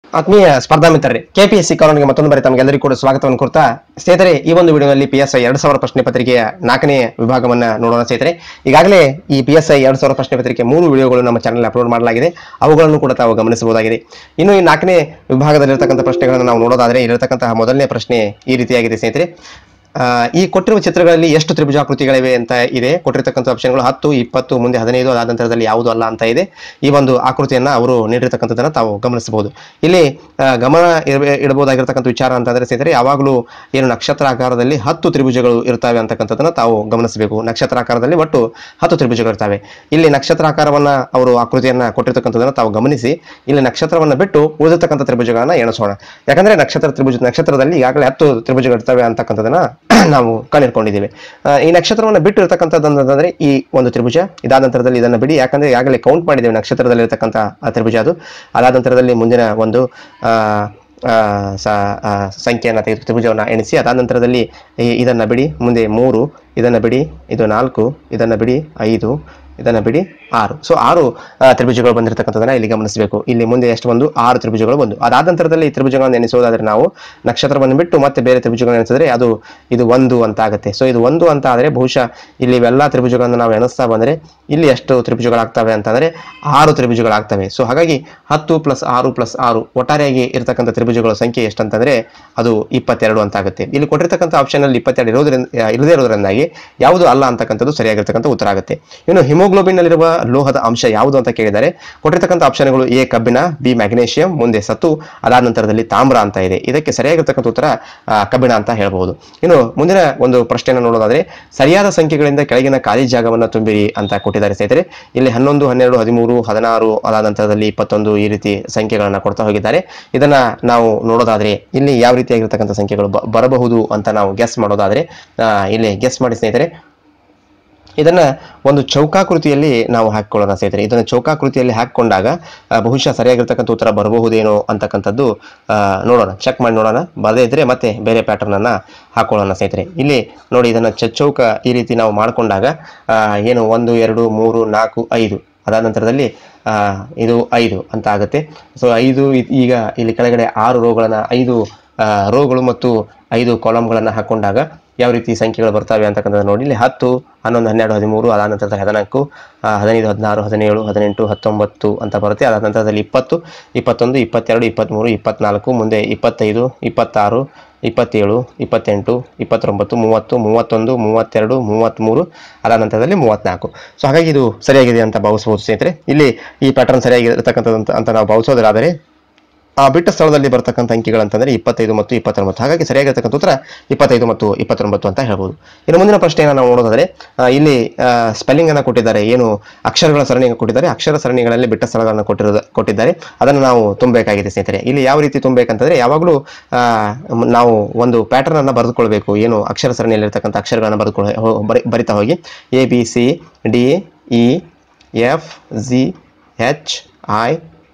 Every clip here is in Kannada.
ಆತ್ಮೀಯ ಸ್ಪರ್ಧಾ ಮಿತ್ರರೇ ಕೆಪಿಎಸ್ಸಿ ಕಾನೂನಿಗೆ ಮತ್ತೊಂದು ಬಾರಿ ತಮಗೆಲ್ಲರಿಗೂ ಕೂಡ ಸ್ವಾಗತವನ್ನು ಕೊಡ್ತಾ ಸ್ನೇಹಿತರೆ ಈ ಒಂದು ವಿಡಿಯೋನಲ್ಲಿ ಪಿ ಎಸ್ ಐ ಎರಡು ಸಾವಿರ ಪ್ರಶ್ನೆ ಪತ್ರಿಕೆಯ ನಾಲ್ಕನೇ ವಿಭಾಗವನ್ನ ನೋಡೋಣ ಸ್ನೇಹಿತರೆ ಈಗಾಗಲೇ ಈ ಪಿ ಎಸ್ ಐ ಎರಡು ಸಾವಿರ ಪ್ರಶ್ನೆ ಪತ್ರಿಕೆ ಮೂರು ವಿಡಿಯೋಗಳು ನಮ್ಮ ಚಾನಲ್ ಅಪ್ಲೋಡ್ ಮಾಡಲಾಗಿದೆ ಅವುಗಳನ್ನು ಕೂಡ ತಾವು ಗಮನಿಸಬಹುದಾಗಿದೆ ಇನ್ನು ಈ ನಾಲ್ಕನೇ ವಿಭಾಗದಲ್ಲಿರ್ತಕ್ಕಂಥ ಪ್ರಶ್ನೆಗಳನ್ನು ನಾವು ನೋಡೋದಾದ್ರೆ ಇರತಕ್ಕಂತಹ ಮೊದಲನೇ ಪ್ರಶ್ನೆ ಈ ರೀತಿಯಾಗಿದೆ ಸ್ನೇಹಿತರೆ ಆ, ಈ ಕೊಟ್ಟಿರುವ ಚಿತ್ರಗಳಲ್ಲಿ ಎಷ್ಟು ತ್ರಿಭುಜಾಕೃತಿಗಳಿವೆ ಅಂತ ಇದೆ ಕೊಟ್ಟಿರ್ತಕ್ಕಂಥ ಆಪ್ಷನ್ಗಳು ಹತ್ತು ಇಪ್ಪತ್ತು ಮುಂದೆ ಹದಿನೈದು ಅದಾದ ನಂತರದಲ್ಲಿ ಯಾವುದು ಅಲ್ಲ ಅಂತ ಇದೆ ಈ ಒಂದು ಆಕೃತಿಯನ್ನ ಅವರು ನೀಡಿರ್ತಕ್ಕಂಥದ್ದನ್ನ ತಾವು ಗಮನಿಸಬಹುದು ಇಲ್ಲಿ ಆ, ಗಮನ ಇರಬೇ- ಇಡಬಹುದಾಗಿರ್ತಕ್ಕಂಥ ವಿಚಾರ ಅಂತಂದ್ರೆ ಸ್ನೇಹಿತರೆ ಯಾವಾಗಲೂ ಏನು ನಕ್ಷತ್ರ ಆಕಾರದಲ್ಲಿ ಹತ್ತು ತ್ರಿಭುಜಗಳು ಇರ್ತವೆ ಅಂತಕ್ಕಂಥದ್ದನ್ನ ತಾವು ಗಮನಿಸಬೇಕು ನಕ್ಷತ್ರ ಆಕಾರದಲ್ಲಿ ಒಟ್ಟು ಹತ್ತು ತ್ರಿಭುಜಗಳು ಇರ್ತವೆ ಇಲ್ಲಿ ನಕ್ಷತ್ರ ಆಕಾರವನ್ನ ಅವರು ಆಕೃತಿಯನ್ನ ಕೊಟ್ಟಿರ್ತಕ್ಕಂಥದ್ದನ್ನ ತಾವು ಗಮನಿಸಿ ಇಲ್ಲಿ ನಕ್ಷತ್ರವನ್ನ ಬಿಟ್ಟು ಉಳಿದಿರ್ತಕ್ಕಂಥ ತ್ರಿಭುಜಗಳನ್ನ ಎಣಿಸೋಣ ಯಾಕಂದ್ರೆ ನಕ್ಷತ್ರ ತ್ರಿಭುಜ ನಕ್ಷತ್ರದಲ್ಲಿ ಈಗಾಗಲೇ ಹತ್ತು ತ್ರಿಭುಜಗಳು ಇರ್ತವೆ ಅಂತಕ್ಕಂಥದ್ದನ್ನ ನಾವು ಕಂಡಿಡ್ಕೊಂಡಿದ್ದೀವಿ ಆ, ಈ ನಕ್ಷತ್ರವನ್ನು ಬಿಟ್ಟು ಇರತಕ್ಕಂಥದ್ದು ಅಂತಂದ್ರೆ ಈ ಒಂದು ತ್ರಿಭುಜ ಇದಾದ ನಂತರದಲ್ಲಿ ಇದನ್ನು ಬಿಡಿ ಯಾಕಂದ್ರೆ ಈಗಾಗಲೇ ಕೌಂಟ್ ಮಾಡಿದ್ದೇವೆ ನಕ್ಷತ್ರದಲ್ಲಿ ಇರತಕ್ಕಂಥ ಆ ತ್ರಿಭುಜ ಅದು ಅದಾದ ನಂತರದಲ್ಲಿ ಮುಂದಿನ ಒಂದು ಆ, ಆ, ಸ- ಆ, ಸಂಖ್ಯೆಯನ್ನು ತೆಗೆದು ತ್ರಿಭುಜವನ್ನು ಎಣಿಸಿ ಅದಾದ ನಂತರದಲ್ಲಿ ಈ- ಇದನ್ನ ಬಿಡಿ ಮುಂದೆ ಮೂರು ಇದನ್ನ ಬಿಡಿ ಇದು ನಾಲ್ಕು ಇದನ್ನ ಬಿಡಿ ಐದು ಇದನ್ನ ಬಿಡಿ ಆರು ಸೊ ಆರು ಆ, ತ್ರಿಭುಜಗಳು ಬಂದಿರತಕ್ಕಂಥದ್ದನ್ನ ಇಲ್ಲಿ ಗಮನಿಸಬೇಕು ಇಲ್ಲಿ ಮುಂದೆ ಎಷ್ಟು ಒಂದು ಆರು ತ್ರಿಭುಜಗಳು ಬಂದು ಅದಾದ ನಂತರದಲ್ಲಿ ಈ ತ್ರಿಭುಜಗಳನ್ನು ಎಣಿಸೋದಾದ್ರೆ ನಾವು ನಕ್ಷತ್ರವನ್ನು ಬಿಟ್ಟು ಮತ್ತೆ ಬೇರೆ ತ್ರಿಭುಜಗಳನ್ನು ಎಣಿಸಿದ್ರೆ ಅದು ಇದು ಒಂದು ಅಂತ ಆಗುತ್ತೆ ಸೊ ಇದು ಒಂದು ಅಂತ ಆದರೆ ಬಹುಶಃ ಇಲ್ಲಿ ಇವೆಲ್ಲ ತ್ರಿಭುಜಗಳನ್ನು ನಾವು ಎಣಿಸ್ತಾ ಬಂದರೆ ಇಲ್ಲಿ ಎಷ್ಟು ತ್ರಿಭುಜಗಳಾಗ್ತವೆ ಅಂತಂದ್ರೆ ಆರು ತ್ರಿಭುಜಗಳಾಗ್ತವೆ ಸೊ ಹಾಗಾಗಿ ಹತ್ತು ಪ್ಲಸ್ ಆರು ಪ್ಲಸ್ ಆರು ಒಟ್ಟಾರೆಯಾಗಿ ಇರತಕ್ಕಂಥ ತ್ರಿಭುಜಗಳ ಸಂಖ್ಯೆ ಎಷ್ಟಂತಂದ್ರೆ ಅದು ಇಪ್ಪತ್ತೆರಡು ಅಂತ ಆಗುತ್ತೆ ಇಲ್ಲಿ ಕೊಟ್ಟಿರ್ತಕ್ಕಂಥ ಆಪ್ಷನ್ ಅಲ್ಲಿ ಇಪ್ಪತ್ತೆರಡು ಇರೋದ್ರಿಂದ ಆ, ಇಲ್ಲದೇ ಇರೋದ್ರಿಂದಾಗಿ ಯಾವುದು ಅಲ್ಲ ಅಂತಕ್ಕಂಥದ್ದು ಸರಿಯಾಗಿರ್ತಕ್ಕಂಥ ಉತ್ತರ ಆಗುತ್ತೆ ಇನ್ನು ಹಿಮೋಗ್ಲೋಬಿನ್ ನಲ್ಲಿರುವ ಲೋಹದ ಅಂಶ ಯಾವುದು ಅಂತ ಕೇಳಿದರೆ ಕೊಟ್ಟಿರ್ತಕ್ಕಂಥ ಆಪ್ಷನ್ಗಳು ಎ ಕಬ್ಬಿಣ ಬಿ ಮ್ಯಾಗ್ನೇಷಿಯಂ ಮುಂದೆ ಸತ್ತು ಅದಾದ ನಂತರದಲ್ಲಿ ತಾಮ್ರ ಅಂತ ಇದೆ ಇದಕ್ಕೆ ಸರಿಯಾಗಿರ್ತಕ್ಕಂಥ ಉತ್ತರ ಆ, ಕಬ್ಬಿಣ ಅಂತ ಹೇಳ್ಬಹುದು ಇನ್ನು ಮುಂದಿನ ಒಂದು ಪ್ರಶ್ನೆಯನ್ನು ನೋಡೋದಾದ್ರೆ ಸರಿಯಾದ ಸಂಖ್ಯೆಗಳಿಂದ ಕೆಳಗಿನ ಖಾಲಿ ಜಾಗವನ್ನು ತುಂಬಿರಿ ಅಂತ ಕೊಟ್ಟಿದ್ದಾರೆ ಸ್ನೇಹಿತರೆ ಇಲ್ಲಿ ಹನ್ನೊಂದು ಹನ್ನೆರಡು ಹದಿಮೂರು ಹದಿನಾರು ಅದಾದ ನಂತರದಲ್ಲಿ ಇಪ್ಪತ್ತೊಂದು ಈ ರೀತಿ ಸಂಖ್ಯೆಗಳನ್ನ ಕೊಡ್ತಾ ಹೋಗಿದ್ದಾರೆ ಇದನ್ನ ನಾವು ನೋಡೋದಾದ್ರೆ ಇಲ್ಲಿ ಯಾವ ರೀತಿಯಾಗಿರ್ತಕ್ಕಂಥ ಸಂಖ್ಯೆಗಳು ಬ- ಬರಬಹುದು ಅಂತ ನಾವು ಗೆಸ್ ಮಾಡೋದಾದ್ರೆ ಆ, ಇಲ್ಲಿ ಗೆಸ್ ಮಾಡಿ ಸ್ನೇಹಿತರೆ ಇದನ್ನ ಒಂದು ಚೌಕಾಕೃತಿಯಲ್ಲಿ ನಾವು ಹಾಕಿಕೊಳ್ಳೋಣ ಸ್ನೇಹಿತರೆ ಇದನ್ನು ಚೌಕಾಕೃತಿಯಲ್ಲಿ ಹಾಕಿಕೊಂಡಾಗ ಆ, ಬಹುಶಃ ಸರಿಯಾಗಿರ್ತಕ್ಕಂಥ ಉತ್ತರ ಬರಬಹುದೇನೋ ಅಂತಕ್ಕಂಥದ್ದು ಆ, ನೋಡೋಣ ಚೆಕ್ ಮಾಡಿ ನೋಡೋಣ ಬರದೇ ಇದ್ರೆ ಮತ್ತೆ ಬೇರೆ ಪ್ಯಾಟರ್ನ್ ಅನ್ನ ಹಾಕೊಳ್ಳೋಣ ಸ್ನೇಹಿತರೆ ಇಲ್ಲಿ ನೋಡಿ ಇದನ್ನ ಚಚ್ಚೌಕ ಈ ರೀತಿ ನಾವು ಮಾಡಿಕೊಂಡಾಗ ಏನು ಒಂದು ಎರಡು ಮೂರು ನಾಲ್ಕು ಐದು ಅದಾದ ನಂತರದಲ್ಲಿ ಆ, ಇದು ಐದು ಅಂತ ಆಗುತ್ತೆ ಸೊ ಐದು ಇ- ಈಗ ಇಲ್ಲಿ ಕೆಳಗಡೆ ಆರು ರೋಗಳನ್ನ ಐದು ಆ, ರೋಗಳು ಮತ್ತು ಐದು ಕಾಲಮ್ಗಳನ್ನು ಹಾಕೊಂಡಾಗ ಯಾವ ರೀತಿ ಸಂಖ್ಯೆಗಳು ಬರ್ತವೆ ಅಂತಕ್ಕಂಥದ್ದು ನೋಡಿ ಇಲ್ಲಿ ಹತ್ತು ಹನ್ನೊಂದು ಹನ್ನೆರಡು ಹದಿಮೂರು ಅದಾದ ನಂತರದಲ್ಲಿ ಹದಿನಾಲ್ಕು ಆ, ಹದಿನೈದು ಹದಿನಾರು ಹದಿನೇಳು ಹದಿನೆಂಟು ಹತ್ತೊಂಬತ್ತು ಅಂತ ಬರುತ್ತೆ ಅದಾದ ನಂತರದಲ್ಲಿ ಇಪ್ಪತ್ತು ಇಪ್ಪತ್ತೊಂದು ಇಪ್ಪತ್ತೆರಡು ಇಪ್ಪತ್ತ್ಮೂರು ಇಪ್ಪತ್ನಾಲ್ಕು ಮುಂದೆ ಇಪ್ಪತ್ತೈದು ಇಪ್ಪತ್ತಾರು ಇಪ್ಪತ್ತೇಳು ಇಪ್ಪತ್ತೆಂಟು ಇಪ್ಪತ್ತೊಂಬತ್ತು ಮೂವತ್ತು ಮೂವತ್ತೊಂದು ಮೂವತ್ತೆರಡು ಮೂವತ್ತ್ಮೂರು ಅದಾದ ನಂತರದಲ್ಲಿ ಮೂವತ್ತ್ನಾಲ್ಕು ಸೊ ಹಾಗಾಗಿ ಇದು ಸರಿಯಾಗಿದೆ ಅಂತ ಭಾವಿಸಬಹುದು ಸ್ನೇಹಿತರೆ ಇಲ್ಲಿ ಈ ಪ್ಯಾಟರ್ನ್ ಸರಿಯಾಗಿರ್ತಕ್ಕಂಥದ್ದು ಅಂತ- ಅಂತ ನಾವು ಭಾವಿಸೋದಾದರೆ ಆ ಬಿಟ್ಟ ಸ್ಥಳದಲ್ಲಿ ಬರ್ತಕ್ಕಂಥ ಅಂಕಿಗಳಂತಂದ್ರೆ ಇಪ್ಪತ್ತೈದು ಮತ್ತು ಇಪ್ಪತ್ತೊಂಬತ್ತು ಹಾಗಾಗಿ ಸರಿಯಾಗಿರ್ತಕ್ಕಂಥ ಉತ್ತರ ಇಪ್ಪತ್ತೈದು ಮತ್ತು ಇಪ್ಪತ್ತೊಂಬತ್ತು ಅಂತ ಹೇಳ್ಬೋದು ಇನ್ನು ಮುಂದಿನ ಪ್ರಶ್ನೆಯನ್ನು ನಾವು ನೋಡೋದಾದ್ರೆ ಆ, ಇಲ್ಲಿ ಸ್ಪೆಲ್ಲಿಂಗ್ ಅನ್ನು ಕೊಟ್ಟಿದ್ದಾರೆ ಏನು ಅಕ್ಷರಗಳ ಸರಣಿಯನ್ನು ಕೊಟ್ಟಿದ್ದಾರೆ ಅಕ್ಷರ ಸರಣಿಗಳಲ್ಲಿ ಬಿಟ್ಟ ಸ್ಥಳಗಳನ್ನು ಕೊಟ್ಟಿರೋದು ಕೊಟ್ಟಿದ್ದಾರೆ ಅದನ್ನು ನಾವು ತುಂಬಬೇಕಾಗಿದೆ ಸ್ನೇಹಿತರೆ ಇಲ್ಲಿ ಯಾವ ರೀತಿ ತುಂಬಬೇಕಂತಂದ್ರೆ ಯಾವಾಗಲೂ ಆ, ಮ್- ನಾವು ಒಂದು ಪ್ಯಾಟರ್ನ್ ಅನ್ನ ಬರೆದುಕೊಳ್ಬೇಕು ಏನು ಅಕ್ಷರ ಸರಣಿಯಲ್ಲಿರ್ತಕ್ಕಂಥ ಅಕ್ಷರಗಳನ್ನು ಬರೆದುಕೊಳ್ಳ ಹೋ- ಬರಿ ಬರಿತಾ ಹೋಗಿ A B C D E F G H I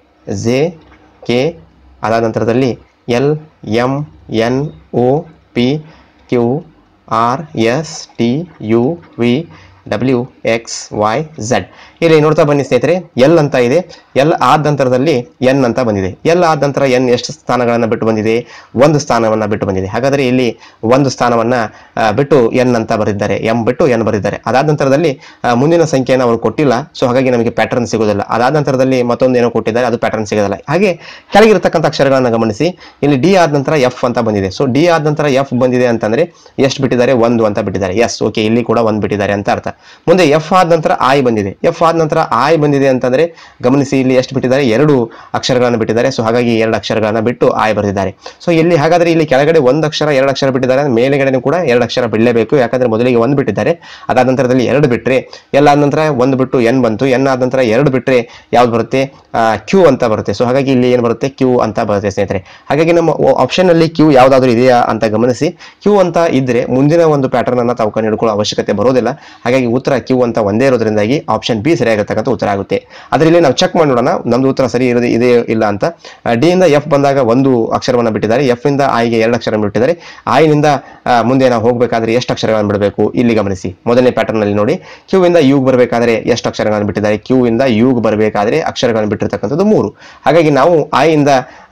J K ಅದಾದ ನಂತರದಲ್ಲಿ L M N O P Q R S T U V W X Y Z ಇಲ್ಲಿ ನೋಡ್ತಾ ಬನ್ನಿ ಸ್ನೇಹಿತರೆ ಎಲ್ ಅಂತ ಇದೆ ಎಲ್ ಆದ ನಂತರದಲ್ಲಿ ಎನ್ ಅಂತ ಬಂದಿದೆ ಎಲ್ ಆದ ನಂತರ ಎನ್ ಎಷ್ಟು ಸ್ಥಾನಗಳನ್ನು ಬಿಟ್ಟು ಬಂದಿದೆ ಒಂದು ಸ್ಥಾನವನ್ನು ಬಿಟ್ಟು ಬಂದಿದೆ ಹಾಗಾದರೆ ಇಲ್ಲಿ ಒಂದು ಸ್ಥಾನವನ್ನು ಬಿಟ್ಟು ಎನ್ ಅಂತ ಬರೆದಿದ್ದಾರೆ ಎಂ ಬಿಟ್ಟು ಎನ್ ಬರೆದಿದ್ದಾರೆ ಅದಾದ ನಂತರದಲ್ಲಿ ಆ, ಮುಂದಿನ ಸಂಖ್ಯೆಯನ್ನು ಅವರು ಕೊಟ್ಟಿಲ್ಲ ಸೊ ಹಾಗಾಗಿ ನಮಗೆ ಪ್ಯಾಟರ್ನ್ ಸಿಗೋದಿಲ್ಲ ಅದಾದ ನಂತರದಲ್ಲಿ ಮತ್ತೊಂದು ಏನೋ ಕೊಟ್ಟಿದ್ದಾರೆ ಅದು ಪ್ಯಾಟರ್ನ್ ಸಿಗೋದಿಲ್ಲ ಹಾಗೆ ಕೆಳಗಿರತಕ್ಕಂಥ ಅಕ್ಷರಗಳನ್ನು ಗಮನಿಸಿ ಇಲ್ಲಿ ಡಿ ಆದ ನಂತರ ಎಫ್ ಅಂತ ಬಂದಿದೆ ಸೊ ಡಿ ಆದ ನಂತರ ಎಫ್ ಬಂದಿದೆ ಅಂತಂದ್ರೆ ಎಷ್ಟು ಬಿಟ್ಟಿದ್ದಾರೆ ಒಂದು ಅಂತ ಬಿಟ್ಟಿದ್ದಾರೆ ಎಸ್ ಓಕೆ ಇಲ್ಲಿ ಕೂಡ ಒಂದು ಬಿಟ್ಟಿದ್ದಾರೆ ಅಂತ ಅರ್ಥ ಮುಂದೆ ಎಫ್ ಆದ ನಂತರ ಐ ಬಂದಿದೆ ಎಫ್ ಆದ ನಂತರ ಐ ಬಂದಿದೆ ಅಂತಂದ್ರೆ ಗಮನಿಸಿ ಇಲ್ಲಿ ಎಷ್ಟು ಬಿಟ್ಟಿದ್ದಾರೆ ಎರಡು ಅಕ್ಷರಗಳನ್ನು ಬಿಟ್ಟಿದ್ದಾರೆ ಸೊ ಹಾಗಾಗಿ ಎರಡು ಅಕ್ಷರಗಳನ್ನ ಬಿಟ್ಟು ಐ ಬರೆದಿದ್ದಾರೆ ಸೊ ಇಲ್ಲಿ ಹಾಗಾದ್ರೆ ಇಲ್ಲಿ ಕೆಳಗಡೆ ಒಂದು ಅಕ್ಷರ ಎರಡು ಅಕ್ಷರ ಬಿಟ್ಟಿದ್ದಾರೆ ಮೇಲೆಗಡೆ ಕೂಡ ಎರಡು ಅಕ್ಷರ ಬಿಡಲೇಬೇಕು ಯಾಕಂದ್ರೆ ಮೊದಲಿಗೆ ಒಂದು ಬಿಟ್ಟಿದ್ದಾರೆ ಅದಾದ ನಂತರದಲ್ಲಿ ಎರಡು ಬಿಟ್ರೆ ಎಲ್ಲ ಆದ ನಂತರ ಒಂದು ಬಿಟ್ಟು ಎನ್ ಬಂತು ಎನ್ ಆದ ನಂತರ ಎರಡು ಬಿಟ್ರೆ ಯಾವ್ದು ಬರುತ್ತೆ ಕ್ಯೂ ಅಂತ ಬರುತ್ತೆ ಸೊ ಹಾಗಾಗಿ ಇಲ್ಲಿ ಏನು ಬರುತ್ತೆ ಕ್ಯೂ ಅಂತ ಬರುತ್ತೆ ಸ್ನೇಹಿತರೆ ಹಾಗಾಗಿ ನಮ್ಮ ಆಪ್ಷನ್ ಅಲ್ಲಿ ಕ್ಯೂ ಯಾವ್ದಾದ್ರು ಇದೆಯಾ ಅಂತ ಗಮನಿಸಿ ಕ್ಯೂ ಅಂತ ಇದ್ರೆ ಮುಂದಿನ ಒಂದು ಪ್ಯಾಟರ್ನ್ ಅನ್ನ ತಾವು ಕಂಡು ಹಿಡ್ಕೊಳ್ಳೋ ಅವಶ್ಯಕತೆ ಬರೋದಿಲ್ಲ ಹಾಗಾಗಿ ಉತ್ತರ ಕ್ಯೂ ಅಂತ ಒಂದೇ ಇರೋದ್ರಿಂದಾಗಿ ಆಪ್ಷನ್ ಬಿ ಸರಿಯಾಗಿರ್ತಕ್ಕಂಥ ಉತ್ತರ ಆಗುತ್ತೆ ಆದ್ರೆ ಇಲ್ಲಿ ನಾವು ಚೆಕ್ ಮಾಡಿ ನೋಡೋಣ ನಮ್ದು ಉತ್ತರ ಸರಿ ಇರೋದು ಇದೆ ಇಲ್ಲ ಅಂತ ಡಿ ಇಂದ ಎಫ್ ಬಂದಾಗ ಒಂದು ಅಕ್ಷರವನ್ನು ಬಿಟ್ಟಿದ್ದಾರೆ ಎಫ್ ಇಂದ ಐಗೆ ಎರಡು ಅಕ್ಷರ ಬಿಟ್ಟಿದ್ದಾರೆ ಐನಿಂದ ಮುಂದೆ ನಾವು ಹೋಗಬೇಕಾದ್ರೆ ಎಷ್ಟು ಅಕ್ಷರಗಳನ್ನು ಬಿಡಬೇಕು ಇಲ್ಲಿ ಗಮನಿಸಿ ಮೊದಲನೇ ಪ್ಯಾಟರ್ನ್ ಅಲ್ಲಿ ನೋಡಿ ಕ್ಯೂ ಇಂದ ಯುಗ್ ಬರಬೇಕಾದ್ರೆ ಎಷ್ಟು ಅಕ್ಷರಗಳನ್ನು ಬಿಟ್ಟಿದ್ದಾರೆ ಕ್ಯೂ ಇಂದ ಯುಗ್ ಬರಬೇಕಾದ್ರೆ ಅಕ್ಷರಗಳನ್ನು ಬಿಟ್ಟಿರ್ತಕ್ಕಂಥದ್ದು ಮೂರು ಹಾಗಾಗಿ ನಾವು ಐ ಇಂದ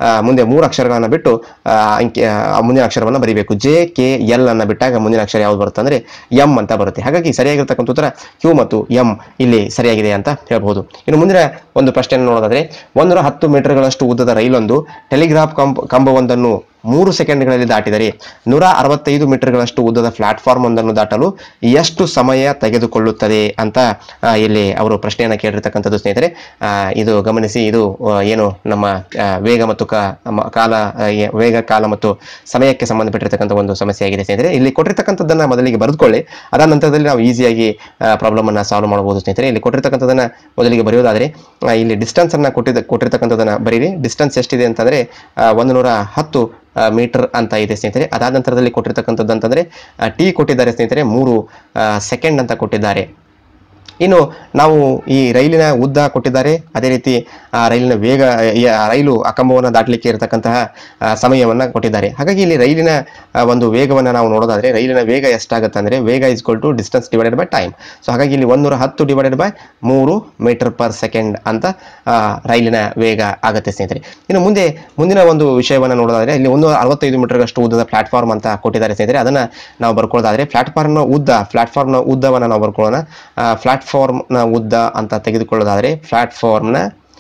ಆ, ಮುಂದೆ ಮೂರು ಅಕ್ಷರಗಳನ್ನು ಬಿಟ್ಟು ಆ, ಅಂಕಿ ಆ, ಮುಂದಿನ ಅಕ್ಷರವನ್ನು ಬರೀಬೇಕು ಜೆ ಕೆ ಎಲ್ ಅನ್ನ ಬಿಟ್ಟಾಗ ಮುಂದಿನ ಅಕ್ಷರ ಯಾವ್ದು ಬರುತ್ತೆ ಅಂದ್ರೆ ಎಂ ಅಂತ ಬರುತ್ತೆ ಹಾಗಾಗಿ ಸರಿಯಾಗಿರ್ತಕ್ಕಂಥ ಉತ್ತರ ಕ್ಯೂ ಮತ್ತು ಎಂ ಇಲ್ಲಿ ಸರಿಯಾಗಿದೆ ಅಂತ ಹೇಳ್ಬಹುದು ಇನ್ನು ಮುಂದಿನ ಒಂದು ಪ್ರಶ್ನೆಯನ್ನು ನೋಡೋದಾದ್ರೆ ಒಂದೂರ ಹತ್ತು ಮೀಟರ್ಗಳಷ್ಟು ಉದ್ದದ ರೈಲೊಂದು ಟೆಲಿಗ್ರಾಫ್ ಕಂಬ ಕಂಬವೊಂದನ್ನು ಮೂರು ಸೆಕೆಂಡ್ಗಳಲ್ಲಿ ದಾಟಿದರೆ ನೂರ ಅರವತ್ತೈದು ಮೀಟರ್ಗಳಷ್ಟು ಉದ್ದದ ಪ್ಲಾಟ್ಫಾರ್ಮ್ ಒಂದನ್ನು ದಾಟಲು ಎಷ್ಟು ಸಮಯ ತೆಗೆದುಕೊಳ್ಳುತ್ತದೆ ಅಂತ ಆ, ಇಲ್ಲಿ ಅವರು ಪ್ರಶ್ನೆಯನ್ನು ಕೇಳಿರ್ತಕ್ಕಂಥದ್ದು ಸ್ನೇಹಿತರೆ ಆ, ಇದು ಗಮನಿಸಿ ಇದು ಆ, ಏನು ನಮ್ಮ ಆ, ವೇಗ ಮತ್ತು ಕ- ಮ- ಕಾಲ ಆ, ಏ- ವೇಗ ಕಾಲ ಮತ್ತು ಸಮಯಕ್ಕೆ ಸಂಬಂಧಪಟ್ಟಿರ್ತಕ್ಕಂಥ ಒಂದು ಸಮಸ್ಯೆ ಆಗಿದೆ ಸ್ನೇಹಿತರೆ ಇಲ್ಲಿ ಕೊಟ್ಟಿರ್ತಕ್ಕಂಥದ್ದನ್ನ ಮೊದಲಿಗೆ ಬರೆದುಕೊಳ್ಳಿ ಅದಾದ ನಂತರದಲ್ಲಿ ನಾವು ಈಸಿಯಾಗಿ ಪ್ರಾಬ್ಲಮ್ ಅನ್ನ ಸಾಲ್ವ್ ಮಾಡಬಹುದು ಸ್ನೇಹಿತರೆ ಇಲ್ಲಿ ಕೊಟ್ಟಿರ್ತಕ್ಕಂಥದ್ದನ್ನ ಮೊದಲಿಗೆ ಬರೆಯೋದಾದ್ರೆ ಆ, ಇಲ್ಲಿ ಡಿಸ್ಟೆನ್ಸ್ ಅನ್ನ ಕೊಟ್ಟಿದ್ದ ಕೊಟ್ಟಿರ್ತಕ್ಕಂಥದ್ದನ್ನ ಬರೀರಿ ಡಿಸ್ಟೆನ್ಸ್ ಎಷ್ಟಿದೆ ಅಂತಂದ್ರೆ ಆ, ಒಂದು ನೂರ ಹತ್ತು ಮೀಟರ್ ಅಂತ ಇದೆ ಸ್ನೇಹಿತರೆ ಅದಾದ ನಂತರದಲ್ಲಿ ಕೊಟ್ಟಿರ್ತಕ್ಕಂಥದ್ದು ಅಂತಂದ್ರೆ ಟಿ ಕೊಟ್ಟಿದ್ದಾರೆ ಸ್ನೇಹಿತರೆ ಮೂರು ಸೆಕೆಂಡ್ ಅಂತ ಕೊಟ್ಟಿದ್ದಾರೆ ಇನ್ನು ನಾವು ಈ ರೈಲಿನ ಉದ್ದ ಕೊಟ್ಟಿದ್ದಾರೆ ಅದೇ ರೀತಿ ಆ ರೈಲಿನ ವೇಗ ಈ ಆ ರೈಲು ಆ ಕಂಬವನ್ನು ದಾಟಲಿಕ್ಕೆ ಇರತಕ್ಕಂತಹ ಆ, ಸಮಯವನ್ನ ಕೊಟ್ಟಿದ್ದಾರೆ ಹಾಗಾಗಿ ಇಲ್ಲಿ ರೈಲಿನ ಆ, ಒಂದು ವೇಗವನ್ನು ನಾವು ನೋಡೋದಾದ್ರೆ ರೈಲಿನ ವೇಗ ಎಷ್ಟಾಗುತ್ತೆ ಅಂದ್ರೆ ವೇಗ is to distance divided by time so ಹಾಗಾಗಿ ಇಲ್ಲಿ ಒಂದೂರ ಹತ್ತು ಡಿವೈಡೆಡ್ ಬೈ ಮೂರು ಮೀಟರ್ ಪರ್ ಸೆಕೆಂಡ್ ಅಂತ ಆ, ರೈಲಿನ ವೇಗ ಆಗುತ್ತೆ ಸ್ನೇಹಿತರೆ ಇನ್ನು ಮುಂದೆ ಮುಂದಿನ ಒಂದು ವಿಷಯವನ್ನು ನೋಡೋದಾದ್ರೆ ಇಲ್ಲಿ ಒಂದು ಅರವತ್ತೈದು ಮೀಟರ್ಗಷ್ಟು ಉದ್ದದ ಪ್ಲಾಟ್ಫಾರ್ಮ್ ಅಂತ ಕೊಟ್ಟಿದ್ದಾರೆ ಸ್ನೇಹಿತರೆ ಅದನ್ನ ನಾವು ಬರ್ಕೊಳ್ಳೋದಾದ್ರೆ ಪ್ಲಾಟ್ಫಾರ್ಮ್ನ ಉದ್ದ ಪ್ಲಾಟ್ಫಾರ್ಮ್ನ ಉದ್ದವನ್ನು ನಾವು ಬರ್ಕೊಳ್ಳೋಣ ಪ್ಲಾಟ್ಫಾರ್ಮ್ನ ಉದ್ದ ಅಂತ ತೆಗೆದುಕೊಳ್ಳೋದಾದ್ರೆ ಪ್ಲಾಟ್ಫಾರ್ಮ್ನ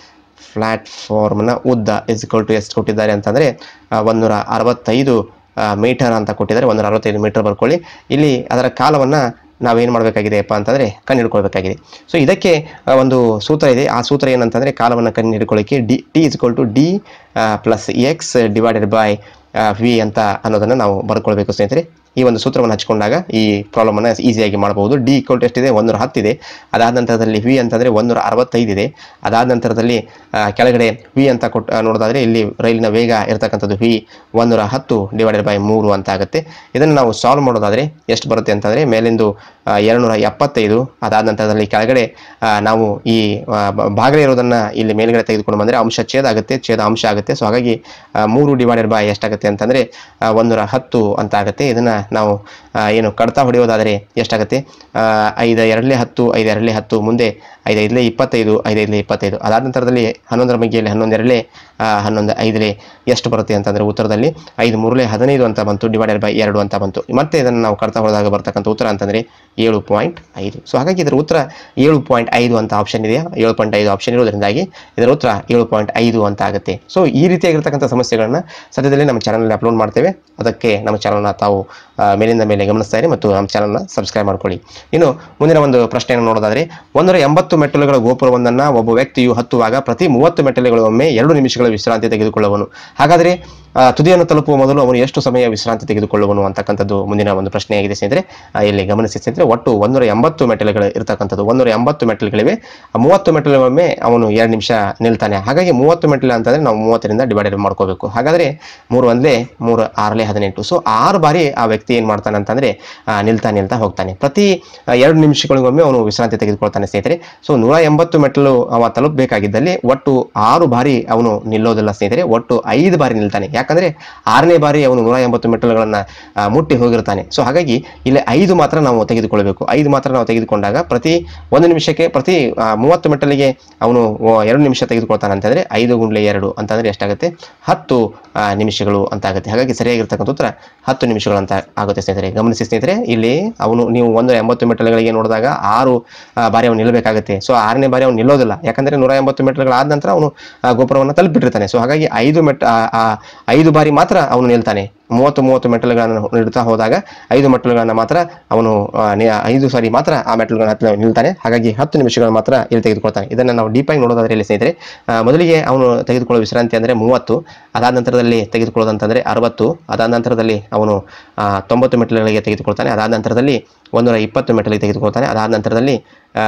ಪ್ಲಾಟ್ಫಾರ್ಮ್ನ ಉದ್ದ ಇಸ್ಕೊಲ್ ಟು ಎಷ್ಟು ಕೊಟ್ಟಿದ್ದಾರೆ ಅಂತಂದರೆ ಒಂದೂರ ಅರವತ್ತೈದು ಮೀಟರ್ ಅಂತ ಕೊಟ್ಟಿದ್ದಾರೆ ಒಂದೂರ ಅರವತ್ತೈದು ಮೀಟರ್ ಬರ್ಕೊಳ್ಳಿ ಇಲ್ಲಿ ಅದರ ಕಾಲವನ್ನು ನಾವೇನು ಮಾಡಬೇಕಾಗಿದೆಯಪ್ಪ ಅಂತಂದರೆ ಕಣ್ಣು ಹಿಡ್ಕೊಳ್ಬೇಕಾಗಿದೆ ಸೊ ಇದಕ್ಕೆ ಆ, ಒಂದು ಸೂತ್ರ ಇದೆ ಆ ಸೂತ್ರ ಏನಂತಂದರೆ ಕಾಲವನ್ನು ಕಣ್ಣು ಹಿಡ್ಕೊಳ್ಳಿಕ್ಕೆ D T is equal to D plus X divided by V ಅಂತ ಅನ್ನೋದನ್ನು ನಾವು ಬರ್ಕೊಳ್ಬೇಕು ಸ್ನೇಹಿತರೆ ಈ ಒಂದು ಸೂತ್ರವನ್ನು ಹಚ್ಕೊಂಡಾಗ ಈ ಪ್ರಾಬ್ಲಮ್ ಅನ್ನ ಈಸಿಯಾಗಿ ಮಾಡಬಹುದು ಡಿ ಈಕ್ವಲ್ ಟು ಎಷ್ಟಿದೆ ಒಂದೂರ ಹತ್ತಿದೆ ಅದಾದ ನಂತರದಲ್ಲಿ ವಿ ಅಂತಂದ್ರೆ ಒಂದೂರ ಅರವತ್ತೈದು ಇದೆ ಅದಾದ ನಂತರದಲ್ಲಿ ಆ, ಕೆಳಗಡೆ ವಿ ಅಂತ ಕೊಟ್ಟು ಆ, ನೋಡೋದಾದ್ರೆ ಇಲ್ಲಿ ರೈಲಿನ ವೇಗ ಇರತಕ್ಕಂಥದ್ದು ವಿ ಒಂದೂರ ಹತ್ತು ಡಿವೈಡೆಡ್ ಬೈ ಮೂರು ಅಂತ ಆಗುತ್ತೆ ಇದನ್ನು ನಾವು ಸಾಲ್ವ್ ಮಾಡೋದಾದ್ರೆ ಎಷ್ಟು ಬರುತ್ತೆ ಅಂತಂದ್ರೆ ಮೇಲಿಂದು ಎರಡುನೂರ ಎಪ್ಪತ್ತೈದು ಅದಾದ ನಂತರದಲ್ಲಿ ಕೆಳಗಡೆ ಆ, ನಾವು ಈ ಆ, ಬ- ಭಾಗಲೇ ಇರೋದನ್ನ ಇಲ್ಲಿ ಮೇಲ್ಗಡೆ ತೆಗೆದುಕೊಂಡು ಬಂದ್ರೆ ಅಂಶ ಛೇದ ಆಗುತ್ತೆ ಛೇದ ಅಂಶ ಆಗುತ್ತೆ ಸೊ ಹಾಗಾಗಿ ಆ, ಮೂರು ಡಿವೈಡೆಡ್ ಬೈ ಎಷ್ಟಾಗುತ್ತೆ ಅಂತಂದ್ರೆ ಆ, ಒಂದೂರ ಹತ್ತು ಅಂತ ಆಗುತ್ತೆ ಇದನ್ನ ನಾವು ಆ, ಏನು ಕಡ್ತಾ ಹೊಡೆಯೋದಾದರೆ ಎಷ್ಟಾಗುತ್ತೆ ಆ, ಐದು ಎರಡಲೇ ಹತ್ತು ಐದು ಎರಡಲೇ ಹತ್ತು ಮುಂದೆ ಐದು ಐದಲೇ ಇಪ್ಪತ್ತೈದು ಐದು ಐದಲೇ ಇಪ್ಪತ್ತೈದು ಅದಾದ ನಂತರದಲ್ಲಿ ಹನ್ನೊಂದರ ಬಗ್ಗೆಯಲ್ಲಿ ಹನ್ನೊಂದು ಎರಡಲೇ ಆ, ಹನ್ನೊಂದು ಐದಲೇ ಎಷ್ಟು ಬರುತ್ತೆ ಅಂತಂದರೆ ಉತ್ತರದಲ್ಲಿ ಐದು ಮೂರಲೇ ಹದಿನೈದು ಅಂತ ಬಂತು ಡಿವೈಡೆಡ್ ಬೈ ಎರಡು ಅಂತ ಬಂತು ಮತ್ತೆ ಇದನ್ನು ನಾವು ಕಡ್ತಾ ಹೊಡೆದಾಗ ಬರ್ತಕ್ಕಂಥ ಉತ್ತರ ಅಂತಂದರೆ ಏಳು ಪಾಯಿಂಟ್ ಐದು ಸೊ ಹಾಗಾಗಿ ಇದರ ಉತ್ತರ ಏಳು ಪಾಯಿಂಟ್ ಐದು ಅಂತ ಆಪ್ಷನ್ ಇದೆಯಾ ಏಳು ಪಾಯಿಂಟ್ ಐದು ಆಪ್ಷನ್ ಇರೋದ್ರಿಂದಾಗಿ ಇದರ ಉತ್ತರ ಏಳು ಪಾಯಿಂಟ್ ಐದು ಅಂತ ಆಗುತ್ತೆ ಸೊ ಈ ರೀತಿಯಾಗಿರ್ತಕ್ಕಂಥ ಸಮಸ್ಯೆಗಳನ್ನ ಸದ್ಯದಲ್ಲಿ ನಮ್ಮ ಚಾನಲ್ನಲ್ಲಿ ಅಪ್ಲೋಡ್ ಮಾಡ್ತೇವೆ ಅದಕ್ಕೆ ನಮ್ಮ ಚಾನಲ್ನ ತಾವು ಆ, ಮೇಲಿಂದ ಮೇಲೆ ಗಮನಿಸ್ತಾ ಇರಿ ಮತ್ತು ನಮ್ಮ ಚಾನಲ್ನ ಸಬ್ಸ್ಕ್ರೈಬ್ ಮಾಡ್ಕೊಳ್ಳಿ ಇನ್ನು ಮುಂದಿನ ಒಂದು ಪ್ರಶ್ನೆಯನ್ನು ನೋಡೋದಾದ್ರೆ ಒಂದರ ಎಂಬತ್ತು ಮೆಟ್ಟಲುಗಳ ಗೋಪುರವೊಂದನ್ನು ಒಬ್ಬ ವ್ಯಕ್ತಿಯು ಹತ್ತುವಾಗ ಪ್ರತಿ ಮೂವತ್ತು ಮೆಟ್ಟಲುಗಳೊಮ್ಮೆ ಎರಡು ನಿಮಿಷಗಳ ವಿಶ್ರಾಂತಿ ತೆಗೆದುಕೊಳ್ಳುವನು ಹಾಗಾದರೆ ಆ, ತುದಿಯನ್ನು ತಲುಪುವ ಮೊದಲು ಅವನು ಎಷ್ಟು ಸಮಯ ವಿಶ್ರಾಂತಿ ತೆಗೆದುಕೊಳ್ಳುವನು ಅಂತಕ್ಕಂಥದ್ದು ಮುಂದಿನ ಒಂದು ಪ್ರಶ್ನೆಯಾಗಿದೆ ಸ್ನೇಹಿತರೆ ಆ, ಇಲ್ಲಿ ಗಮನಿಸಿ ಸ್ನೇಹಿತರೆ ಒಟ್ಟು ಒಂದೂರ ಎಂಬತ್ತು ಮೆಟ್ಟಲುಗಳು ಇರತಕ್ಕಂಥದ್ದು ಒಂದೂರ ಎಂಬತ್ತು ಮೆಟ್ಟಲುಗಳಿವೆ ಆ ಮೂವತ್ತು ಮೆಟ್ಟಲುಗೊಮ್ಮೆ ಅವನು ಎರಡು ನಿಮಿಷ ನಿಲ್ತಾನೆ ಹಾಗಾಗಿ ಮೂವತ್ತು ಮೆಟ್ಟಲು ಅಂತಂದ್ರೆ ನಾವು ಮೂವತ್ತರಿಂದ ಡಿವೈಡೆಡ್ ಮಾಡ್ಕೋಬೇಕು ಹಾಗಾದ್ರೆ ಮೂರು ಒಂದೇ ಮೂರು ಆರಲೇ ಹದಿನೆಂಟು ಸೊ ಆರು ಬಾರಿ ಆ ವ್ಯಕ್ತಿ ಏನು ಮಾಡ್ತಾನೆ ಅಂತಂದ್ರೆ ಆ, ನಿಲ್ತಾ ನಿಲ್ತಾ ಹೋಗ್ತಾನೆ ಪ್ರತಿ ಆ, ಎರಡು ನಿಮಿಷಗಳಿಗೊಮ್ಮೆ ಅವನು ವಿಶ್ರಾಂತಿ ತೆಗೆದುಕೊಳ್ತಾನೆ ಸ್ನೇಹಿತರೆ ಸೊ ನೂರ ಎಂಬತ್ತು ಮೆಟ್ಟಲು ಅವ ತಲುಪಬೇಕಾಗಿದ್ದಲ್ಲಿ ಒಟ್ಟು ಆರು ಬಾರಿ ಅವನು ನಿಲ್ಲೋದಿಲ್ಲ ಸ್ನೇಹಿತರೆ ಒಟ್ಟು ಐದು ಬಾರಿ ನಿಲ್ತಾನೆ ಯಾಕಂದ್ರೆ ಆರನೇ ಬಾರಿ ಅವನು ನೂರ ಎಂಬತ್ತು ಮೆಟ್ಟಲುಗಳನ್ನ ಆ, ಮುಟ್ಟಿ ಹೋಗಿರ್ತಾನೆ ಸೊ ಹಾಗಾಗಿ ಇಲ್ಲಿ ಐದು ಮಾತ್ರ ನಾವು ತೆಗೆದುಕೊಳ್ಬೇಕು ಐದು ಮಾತ್ರ ನಾವು ತೆಗೆದುಕೊಂಡಾಗ ಪ್ರತಿ ಒಂದು ನಿಮಿಷಕ್ಕೆ ಪ್ರತಿ ಆ, ಮೂವತ್ತು ಮೆಟ್ಟಲಿಗೆ ಅವನು ಓ, ಎರಡು ನಿಮಿಷ ತೆಗೆದುಕೊಳ್ತಾನೆ ಅಂತಂದ್ರೆ ಐದು ಗುಂಡ್ಲೆ ಎರಡು ಅಂತಂದ್ರೆ ಎಷ್ಟಾಗುತ್ತೆ ಹತ್ತು ಆ, ನಿಮಿಷಗಳು ಅಂತ ಆಗುತ್ತೆ ಹಾಗಾಗಿ ಸರಿಯಾಗಿರ್ತಕ್ಕಂಥ ಉತ್ತರ ಹತ್ತು ನಿಮಿಷಗಳು ಅಂತ ಆಗುತ್ತೆ ಸ್ನೇಹಿತರೆ ಗಮನಿಸಿ ಸ್ನೇಹಿತರೆ ಇಲ್ಲಿ ಅವನು ನೀವು ಒಂದು ಎಂಬತ್ತು ಮೆಟ್ಟಲುಗಳಿಗೆ ನೋಡಿದಾಗ ಆರು ಆ, ಬಾರಿ ಅವನು ನಿಲ್ಲಬೇಕಾಗುತ್ತೆ ಸೊ ಆರನೇ ಬಾರಿ ಅವನು ನಿಲ್ಲೋದಿಲ್ಲ ಯಾಕಂದ್ರೆ ನೂರ ಎಂಬತ್ತು ಮೆಟ್ಟಲುಗಳಾದ ನಂತರ ಅವನು ಆ, ಗೋಪುರವನ್ನು ತಲುಪಿಟ್ಟಿರ್ತಾನೆ ಸೊ ಹಾಗಾಗಿ ಐದು ಮೆಟ್ ಆ, ಆ, ಐದು ಬಾರಿ ಮಾತ್ರ ಅವನು ನಿಲ್ತಾನೆ ಮೂವತ್ತು ಮೂವತ್ತು ಮೆಟ್ಟಲುಗಳನ್ನು ಇಡ್ತಾ ಹೋದಾಗ ಐದು ಮೆಟ್ಟಲುಗಳನ್ನು ಮಾತ್ರ ಅವನು ಆ, ನಿ- ಐದು ಸಾರಿ ಮಾತ್ರ ಆ ಮೆಟ್ಟಲುಗಳನ್ನ ಹತ್ತಿ ನಿಲ್ತಾನೆ ಹಾಗಾಗಿ ಹತ್ತು ನಿಮಿಷಗಳು ಮಾತ್ರ ಇಲ್ಲಿ ತೆಗೆದುಕೊಳ್ತಾನೆ ಇದನ್ನು ನಾವು ಡೀಪಾಗಿ ನೋಡೋದಾದ್ರೆ ಇಲ್ಲಿ ಸ್ನೇಹಿತರೆ ಆ, ಮೊದಲಿಗೆ ಅವನು ತೆಗೆದುಕೊಳ್ಳೋ ವಿಶ್ರಾಂತಿ ಅಂದರೆ ಮೂವತ್ತು ಅದಾದ ನಂತರದಲ್ಲಿ ತೆಗೆದುಕೊಳ್ಳೋದಂತಂದರೆ ಅರವತ್ತು ಅದಾದ ನಂತರದಲ್ಲಿ ಅವನು ಆ, ತೊಂಬತ್ತು ಮೆಟ್ಟಲುಗಳಿಗೆ ತೆಗೆದುಕೊಳ್ತಾನೆ ಅದಾದ ನಂತರದಲ್ಲಿ ಒಂದೂರ ಇಪ್ಪತ್ತು ಮೆಟ್ಟಲಿಗೆ ತೆಗೆದುಕೊಳ್ತಾನೆ ಅದಾದ ನಂತರದಲ್ಲಿ ಆ,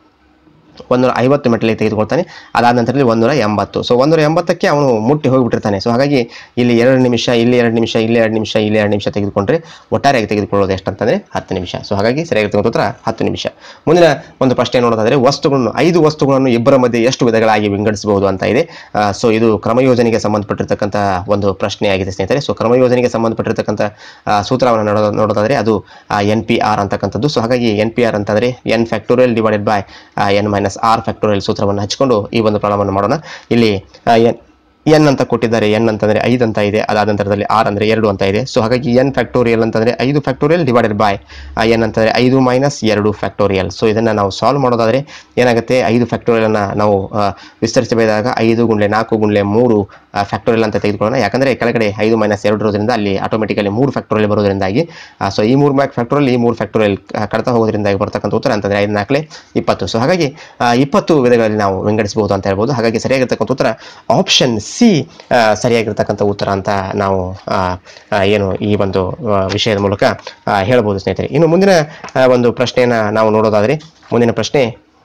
ಒಂದೂರ ಐವತ್ತು ಮೆಟ್ಟಲಿಗೆ ತೆಗೆದುಕೊಳ್ತಾನೆ ಅದಾದ ನಂತರದಲ್ಲಿ ಒಂದೂರ ಎಂಬತ್ತು ಸೊ ಒಂದೂರ ಎಂಬತ್ತಕ್ಕೆ ಅವನು ಮುಟ್ಟಿ ಹೋಗಿಬಿಟ್ಟಿರ್ತಾನೆ ಸೊ ಹಾಗಾಗಿ ಇಲ್ಲಿ ಎರಡು ನಿಮಿಷ ಇಲ್ಲಿ ಎರಡು ನಿಮಿಷ ಇಲ್ಲಿ ಎರಡು ನಿಮಿಷ ಇಲ್ಲಿ ಎರಡು ನಿಮಿಷ ತೆಗೆದುಕೊಂಡ್ರೆ ಒಟ್ಟಾರೆಯಾಗಿ ತೆಗೆದುಕೊಳ್ಳೋದು ಎಷ್ಟಂತಂದರೆ ಹತ್ತು ನಿಮಿಷ ಸೊ ಹಾಗಾಗಿ ಸರಿಯಾಗಿರ್ತಕ್ಕಂಥ ಉತ್ತರ ಹತ್ತು ನಿಮಿಷ ಮುಂದಿನ ಒಂದು ಪ್ರಶ್ನೆ ನೋಡೋದಾದರೆ ವಸ್ತುಗಳನ್ನು ಐದು ವಸ್ತುಗಳನ್ನು ಇಬ್ಬರ ಮಧ್ಯೆ ಎಷ್ಟು ವಿಧಗಳಾಗಿ ವಿಂಗಡಿಸಬಹುದು ಅಂತ ಇದೆ ಸೊ ಇದು ಕ್ರಮಯೋಜನೆಗೆ ಸಂಬಂಧಪಟ್ಟಿರ್ತಕ್ಕಂಥ ಒಂದು ಪ್ರಶ್ನೆ ಆಗಿದೆ ಸ್ನೇಹಿತರೆ ಸೊ ಕ್ರಮಯೋಜನೆಗೆ ಸಂಬಂಧಪಟ್ಟಿರ್ತಕ್ಕಂಥ ಆ, ಸೂತ್ರವನ್ನು ನೋಡೋ ನೋಡೋದಾದರೆ ಅದು ಎನ್ ಪಿ ಆರ್ ಅಂತಕ್ಕಂಥದ್ದು ಸೊ ಹಾಗಾಗಿ ಎನ್ ಪಿ ಆರ್ ಅಂತಂದರೆ N factorial divided by N minus R factorial ಸೂತ್ರವನ್ನು ಹಚ್ಕೊಂಡು ಈ ಒಂದು ಪ್ರಾಬ್ಲಮನ್ನು ಮಾಡೋಣ ಇಲ್ಲಿ ಎನ್ ಎನ್ ಅಂತ ಕೊಟ್ಟಿದ್ದಾರೆ ಎನ್ ಅಂತಂದ್ರೆ ಐದು ಅಂತ ಇದೆ ಅದಾದ ನಂತರದಲ್ಲಿ ಆರ್ ಅಂದ್ರೆ ಎರಡು ಅಂತ ಇದೆ ಸೊ ಹಾಗಾಗಿ ಎನ್ ಫ್ಯಾಕ್ಟೋರಿಯಲ್ ಅಂತಂದ್ರೆ ಐದು ಫ್ಯಾಕ್ಟೋರಿಯಲ್ ಡಿವೈಡೆಡ್ ಬೈ ಎನ್ ಅಂತಂದ್ರೆ ಐದು ಮೈನಸ್ ಎರಡು ಫ್ಯಾಕ್ಟೋರಿಯಲ್ ಸೊ ಇದನ್ನ ನಾವು ಸಾಲ್ವ್ ಮಾಡೋದಾದ್ರೆ ಏನಾಗುತ್ತೆ ಐದು ಫ್ಯಾಕ್ಟೋರಿಯಲ್ ಅನ್ನ ನಾವು ಆ, ವಿಸ್ತರಿಸಬೇಕಾದಾಗ ಐದು ಗುಂಡ್ಲೆ ನಾಲ್ಕು ಗುಂಡ್ಲೆ ಮೂರು ಫ್ಯಾಕ್ಟೋರಿಯಲ್ ಅಂತ ತೆಗೆದುಕೊಳ್ಳೋಣ ಯಾಕಂದ್ರೆ ಕೆಳಗಡೆ ಐದು ಮೈನಸ್ ಎರಡು ಇರೋದ್ರಿಂದ ಅಲ್ಲಿ ಆಟೋಮೆಟಿಕಲಿ ಮೂರು ಫ್ಯಾಕ್ಟೋರಿಯಲ್ ಬರೋದ್ರಿಂದಾಗಿ ಸೊ ಈ ಮೂರು ಮ್ಯಾಕ್ ಫ್ಯಾಕ್ಟೋರಿಯಲ್ ಈ ಮೂರು ಫ್ಯಾಕ್ಟೋರಿಯಲ್ ಕಡ್ತಾ ಹೋಗೋದ್ರಿಂದಾಗಿ ಬರ್ತಕ್ಕಂಥ ಉತ್ತರ ಅಂತಂದ್ರೆ ಐದು ನಾಲ್ಕಲೆ ಇಪ್ಪತ್ತು ಸೊ ಹಾಗಾಗಿ ಆ, ಇಪ್ಪತ್ತು ವಿಧಗಳಲ್ಲಿ ನಾವು ವಿಂಗಡಿಸಬಹುದು ಅಂತ ಹೇಳ್ಬೋದು ಹಾಗಾಗಿ ಸರಿಯಾಗಿರ್ತಕ್ಕಂಥ ಉತ್ತರ ಆಪ್ಷನ್ ಸಿ ಸರಿಯಾಗಿರ್ತಕ್ಕಂಥ ಉತ್ತರ ಅಂತ ನಾವು ಆ, ಆ, ಏನು ಈ ಒಂದು ಆ, ವಿಷಯದ ಮೂಲಕ ಆ, ಹೇಳ್ಬೋದು ಸ್ನೇಹಿತರೆ ಇನ್ನು ಮುಂದಿನ ಆ, ಒಂದು ಪ್ರಶ್ನೆಯನ್ನ ನಾವು ನೋಡೋದಾದ್ರೆ ಮುಂದಿನ ಪ್ರಶ್ನೆ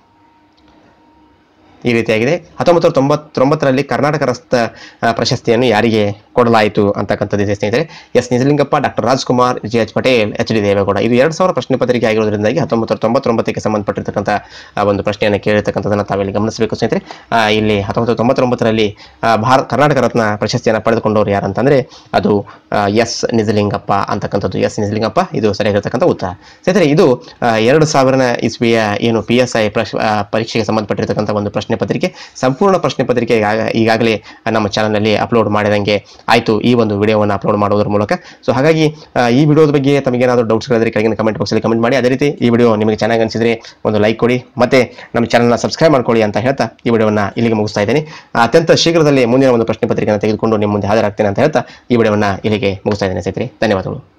ಈ ರೀತಿಯಾಗಿದೆ ಹತ್ತೊಂಬತ್ತು ನೂರ ತೊಂಬತ್ತೊಂಬತ್ತರಲ್ಲಿ ಕರ್ನಾಟಕ ರಸ್ತ ಆ, ಪ್ರಶಸ್ತಿಯನ್ನು ಯಾರಿಗೆ ಕೊಡಲಾಯಿತು ಅಂತಕ್ಕಂಥದ್ದಿದೆ ಸ್ನೇಹಿತರೆ S Nijalingappa doctor Rajkumar J H Patel H D Devegowda ಇದು ಎರಡು ಸಾವಿರ ಪ್ರಶ್ನೆ ಪತ್ರಿಕೆ ಆಗಿರೋದ್ರಿಂದಾಗಿ ಹತ್ತೊಂಬತ್ತು ನೂರ ತೊಂಬತ್ತೊಂಬತ್ತಕ್ಕೆ ಸಂಬಂಧಪಟ್ಟಿರ್ತಕ್ಕಂಥ ಆ, ಒಂದು ಪ್ರಶ್ನೆಯನ್ನು ಕೇಳಿರ್ತಕ್ಕಂಥದ್ದನ್ನು ತಾವಿಲ್ಲಿ ಗಮನಿಸಬೇಕು ಸ್ನೇಹಿತರೆ ಆ, ಇಲ್ಲಿ ಹತ್ತೊಂಬತ್ತು ನೂರ ತೊಂಬತ್ತೊಂಬತ್ತರಲ್ಲಿ ಆ, ಭಾರತ ಕರ್ನಾಟಕ ರತ್ನ ಪ್ರಶಸ್ತಿಯನ್ನು ಪಡೆದುಕೊಂಡವರು ಯಾರಂತಂದ್ರೆ ಅದು ಆ, ಎಸ್ ನಿಜಲಿಂಗಪ್ಪ ಅಂತಕ್ಕಂಥದ್ದು ಎಸ್ ನಿಜಲಿಂಗಪ್ಪ ಇದು ಸರಿಯಾಗಿರ್ತಕ್ಕಂಥ ಉತ್ತರ ಸ್ನೇಹಿತರೆ ಇದು ಆ, ಎರಡು ಸಾವಿರನ ಇಸ್ವಿಯ ಏನು ಪಿ ಎಸ್ ಐ ಪರೀಕ್ಷೆಗೆ ಸಂಬಂಧಪಟ್ಟಿರ್ತಕ್ಕಂಥ ಒಂದು ಪ್ರಶ್ನೆ ಪತ್ರಿಕೆ ಸಂಪೂರ್ಣ ಪ್ರಶ್ನೆ ಪತ್ರಿಕೆ ಈಗಾಗ- ಈಗಾಗಲೇ ನಮ್ಮ ಚಾನಲ್ನಲ್ಲಿ ಅಪ್ಲೋಡ್ ಮಾಡಿದಂಗೆ ಆಯಿತು ಈ ಒಂದು ವಿಡಿಯೋವನ್ನು ಅಪ್ಲೋಡ್ ಮಾಡೋದ್ರ ಮೂಲಕ ಸೊ ಹಾಗಾಗಿ ಆ, ಈ ವಿಡಿಯೋದ ಬಗ್ಗೆ ತಮಗೇನಾದರೂ ಡೌಟ್ಸ್ಗಳಿದ್ರೆ ಕೆಳಗಿನ ಕಮೆಂಟ್ ಬಾಕ್ಸಲ್ಲಿ ಕಮೆಂಟ್ ಮಾಡಿ ಅದೇ ರೀತಿ ಈ ವಿಡಿಯೋ ನಿಮಗೆ ಚೆನ್ನಾಗಿ ಅನಿಸಿದ್ರೆ ಒಂದು ಲೈಕ್ ಕೊಡಿ ಮತ್ತೆ ನಮ್ಮ ಚಾನಲ್ನ ಸಬ್ಸ್ಕ್ರೈಬ್ ಮಾಡ್ಕೊಳ್ಳಿ ಅಂತ ಹೇಳ್ತಾ ಈ ವಿಡಿಯೋವನ್ನು ಇಲ್ಲಿಗೆ ಮುಗಿಸ್ತಾ ಇದ್ದೀನಿ ಆ, ಅತ್ಯಂತ ಶೀಘ್ರದಲ್ಲಿ ಮುಂದಿನ ಒಂದು ಪ್ರಶ್ನೆ ಪತ್ರಿಕೆಯನ್ನು ತೆಗೆದುಕೊಂಡು ನಿಮ್ಮ ಮುಂದೆ ಹಾಜರಾಗ್ತೇನೆ ಅಂತ ಹೇಳ್ತಾ ಈ ವಿಡಿಯೋವನ್ನು ಇಲ್ಲಿಗೆ ಮುಗಿಸ್ತಾ ಇದ್ದೇನೆ ಸ್ನೇಹಿತರೆ ಧನ್ಯವಾದಗಳು